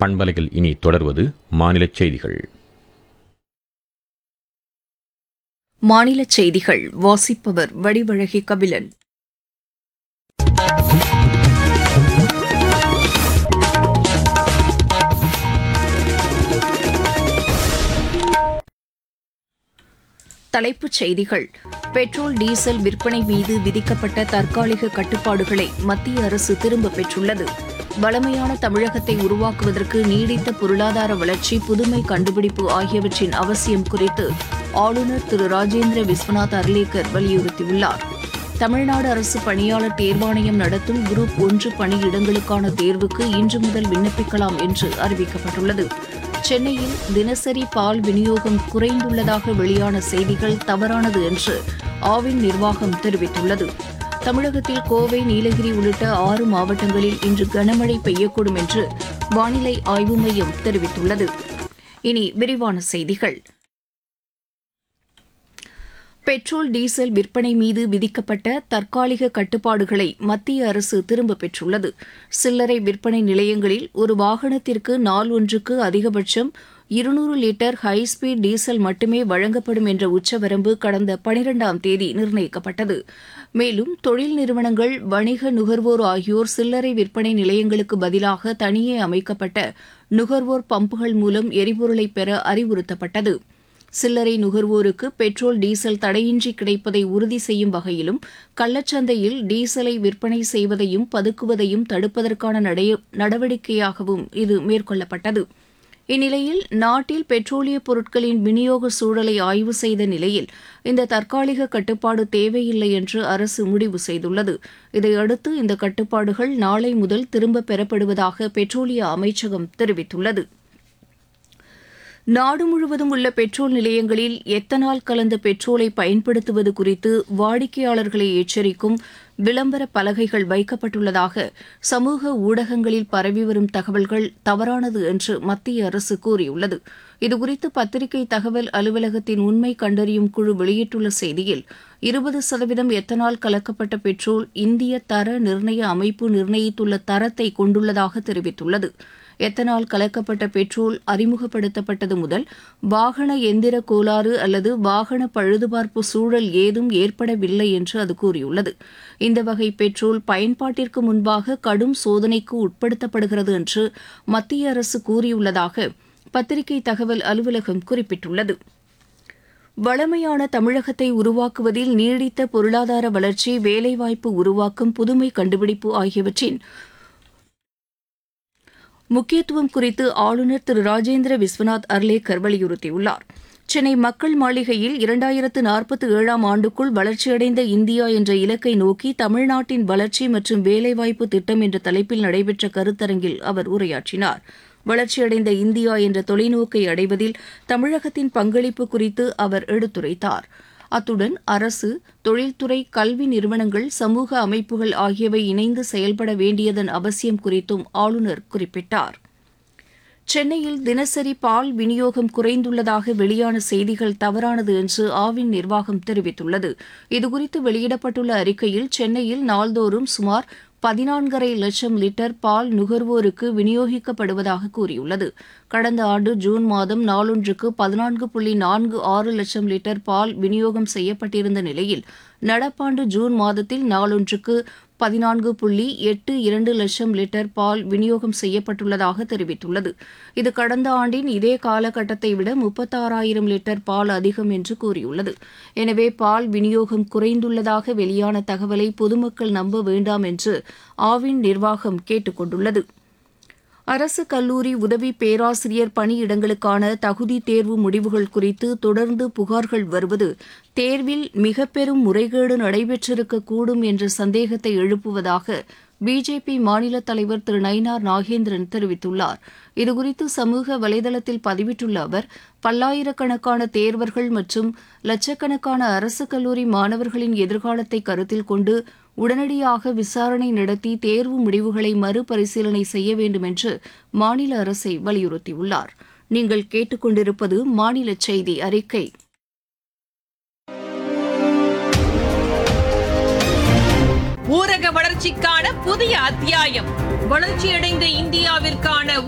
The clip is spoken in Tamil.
பண்பலையில் இனி தொடர்வது மாநிலச் செய்திகள் மாநில செய்திகள் வாசிப்பவர் வடிவழகி கபிலன் தலைப்புச் செய்திகள் பெட்ரோல் டீசல் விற்பனை மீது விதிக்கப்பட்ட தற்காலிக கட்டுப்பாடுகளை மத்திய அரசு திரும்பப் பெற்றுள்ளது வளமையான தமிழகத்தை உருவாக்குவதற்கு நீடித்த பொருளாதார வளர்ச்சி புதுமை கண்டுபிடிப்பு ஆகியவற்றின் அவசியம் குறித்து ஆளுநர் திரு ராஜேந்திர விஸ்வநாத் அர்லேக்கர் வலியுறுத்தியுள்ளார் தமிழ்நாடு அரசு பணியாளர் தேர்வாணையம் நடத்தும் குரூப் ஒன்று பணியிடங்களுக்கான தேர்வுக்கு இன்று முதல் விண்ணப்பிக்கலாம் என்று அறிவிக்கப்பட்டுள்ளது சென்னையில் தினசரி பால் விநியோகம் குறைந்துள்ளதாக வெளியான செய்திகள் தவறானது என்று ஆவின் நிர்வாகம் தெரிவித்துள்ளது தமிழகத்தில் கோவை நீலகிரி உள்ளிட்ட ஆறு மாவட்டங்களில் இன்று கனமழை பெய்யக்கூடும் என்று வானிலை ஆய்வு மையம் தெரிவித்துள்ளது இனி விரிவான செய்திகள் பெட்ரோல் டீசல் விற்பனை மீது விதிக்கப்பட்ட தற்காலிக கட்டுப்பாடுகளை மத்திய அரசு திரும்பப் பெற்றுள்ளது சில்லறை விற்பனை நிலையங்களில் ஒரு வாகனத்திற்கு நாள் ஒன்றுக்கு அதிகபட்சம் இருநூறு லிட்டர் ஹைஸ்பீட் டீசல் மட்டுமே வழங்கப்படும் என்ற உச்சவரம்பு கடந்த பனிரெண்டாம் தேதி நிர்ணயிக்கப்பட்டது மேலும் தொழில் நிறுவனங்கள் வணிக நுகர்வோர் ஆகியோர் சில்லறை விற்பனை நிலையங்களுக்கு பதிலாக தனியே அமைக்கப்பட்ட நுகர்வோர் பம்புகள் மூலம் எரிபொருளை பெற அறிவுறுத்தப்பட்டது சில்லறை நுகர்வோருக்கு பெட்ரோல் டீசல் தடையின்றி கிடைப்பதை உறுதி செய்யும் வகையிலும் கள்ளச்சந்தையில் டீசலை விற்பனை செய்வதையும் பதுக்குவதையும் தடுப்பதற்கான நடவடிக்கையாகவும் இது மேற்கொள்ளப்பட்டது இந்நிலையில் நாட்டில் பெட்ரோலிய பொருட்களின் விநியோக சூழலை ஆய்வு செய்த நிலையில் இந்த தற்காலிக கட்டுப்பாடு தேவையில்லை என்று அரசு முடிவு செய்துள்ளது இதையடுத்து இந்த கட்டுப்பாடுகள் நாளை முதல் திரும்பப் பெறப்படுவதாக பெட்ரோலிய அமைச்சகம் தெரிவித்துள்ளது நாடு முழுவதும் உள்ள பெட்ரோல் நிலையங்களில் எத்தனால் கலந்த பெட்ரோலை பயன்படுத்துவது குறித்து வாடிக்கையாளர்களை எச்சரிக்கும் விளம்பர பலகைகள் வைக்கப்பட்டுள்ளதாக சமூக ஊடகங்களில் பரவி வரும் தகவல்கள் தவறானது என்று மத்திய அரசு கூறியுள்ளது இதுகுறித்து பத்திரிகை தகவல் அலுவலகத்தின் உண்மை கண்டறியும் குழு வெளியிட்டுள்ள செய்தியில் இருபது சதவீதம் எத்தனால் கலக்கப்பட்ட பெட்ரோல் இந்திய தர நிர்ணய அமைப்பு நிர்ணயித்துள்ள தரத்தை கொண்டுள்ளதாக தெரிவித்துள்ளது எத்தனால் கலக்கப்பட்ட பெட்ரோல் அறிமுகப்படுத்தப்பட்டது முதல் வாகன எந்திர கோளாறு அல்லது வாகன பழுதுபார்ப்பு சூழல் ஏதும் ஏற்படவில்லை என்று அது கூறியுள்ளது இந்த வகை பெட்ரோல் பயன்பாட்டிற்கு முன்பாக கடும் சோதனைக்கு உட்படுத்தப்படுகிறது என்று மத்திய அரசு கூறியுள்ளதாக பத்திரிகை தகவல் அலுவலகம் குறிப்பிட்டுள்ளது வளமையான தமிழகத்தை உருவாக்குவதில் நீடித்த பொருளாதார வளர்ச்சி வேலைவாய்ப்பு உருவாக்கம் புதுமை கண்டுபிடிப்பு ஆகியவற்றின் முக்கியத்துவம் குறித்து ஆளுநர் திரு ராஜேந்திர விஸ்வநாத் அர்லேக்கர் வலியுறுத்தியுள்ளார் சென்னை மக்கள் மாளிகையில் இரண்டாயிரத்து நாற்பத்தி ஏழாம் ஆண்டுக்குள் வளர்ச்சியடைந்த இந்தியா என்ற இலக்கை நோக்கி தமிழ்நாட்டின் வளர்ச்சி மற்றும் வேலைவாய்ப்பு திட்டம் என்ற தலைப்பில் நடைபெற்ற கருத்தரங்கில் அவர் உரையாற்றினார் வளர்ச்சியடைந்த இந்தியா என்ற தொலைநோக்கை அடைவதில் தமிழகத்தின் பங்களிப்பு குறித்து அவர் எடுத்துரைத்தார் அத்துடன் அரசு தொழில்துறை கல்வி நிறுவனங்கள் சமூக அமைப்புகள் ஆகியவை இணைந்து செயல்பட வேண்டியதன் அவசியம் குறித்தும் ஆளுநர் குறிப்பிட்டார் சென்னையில் தினசரி பால் விநியோகம் குறைந்துள்ளதாக வெளியான செய்திகள் தவறானது என்று ஆவின் நிர்வாகம் தெரிவித்துள்ளது இதுகுறித்து வெளியிடப்பட்டுள்ள அறிக்கையில் சென்னையில் நாள்தோறும் சுமார் பதினான்கரை லட்சம் லிட்டர் பால் நுகர்வோருக்கு விநியோகிக்கப்படுவதாக கூறியுள்ளது கடந்த ஆண்டு ஜூன் மாதம் நாளொன்றுக்கு பதினான்கு புள்ளி நான்கு ஆறு லட்சம் லிட்டர் பால் விநியோகம் செய்யப்பட்டிருந்த நிலையில் நடப்பாண்டு ஜூன் மாதத்தில் நாளொன்றுக்கு பதினான்கு புள்ளி எட்டு இரண்டு லட்சம் லிட்டர் பால் விநியோகம் செய்யப்பட்டுள்ளதாக தெரிவித்துள்ளது இது கடந்த ஆண்டின் இதே காலகட்டத்தை விட முப்பத்தாறாயிரம் லிட்டர் பால் அதிகம் என்று கூறியுள்ளது எனவே பால் விநியோகம் குறைந்துள்ளதாக வெளியான தகவலை பொதுமக்கள் நம்ப வேண்டாம் என்று ஆவின் நிர்வாகம் கேட்டுக் கொண்டுள்ளது அரசு கல்லூரி உதவி பேராசிரியர் பணியிடங்களுக்கான தகுதி தேர்வு முடிவுகள் குறித்து தொடர்ந்து புகார்கள் வருவது தேர்வில் மிக பெரும் முறைகேடு நடைபெற்றிருக்கக்கூடும் என்ற சந்தேகத்தை எழுப்புவதாக பிஜேபி மாநில தலைவர் திரு நயினார் நாகேந்திரன் தெரிவித்துள்ளார் இதுகுறித்து சமூக வலைதளத்தில் பதிவிட்டுள்ள அவர் பல்லாயிரக்கணக்கான தேர்வர்கள் மற்றும் லட்சக்கணக்கான அரசு கல்லூரி மாணவர்களின் எதிர்காலத்தை கருத்தில் கொண்டு உடனடியாக விசாரணை நடத்தி தேர்வு முடிவுகளை மறுபரிசீலனை செய்ய வேண்டும் என்று மாநில அரசை வலியுறுத்தியுள்ளார் நீங்கள் கேட்டுக்கொண்டிருப்பது மாநில செய்தி அறிக்கை ஊரக வளர்ச்சிக்கான புதிய அத்தியாயம் வளர்ச்சியடைந்த இந்தியாவிற்கான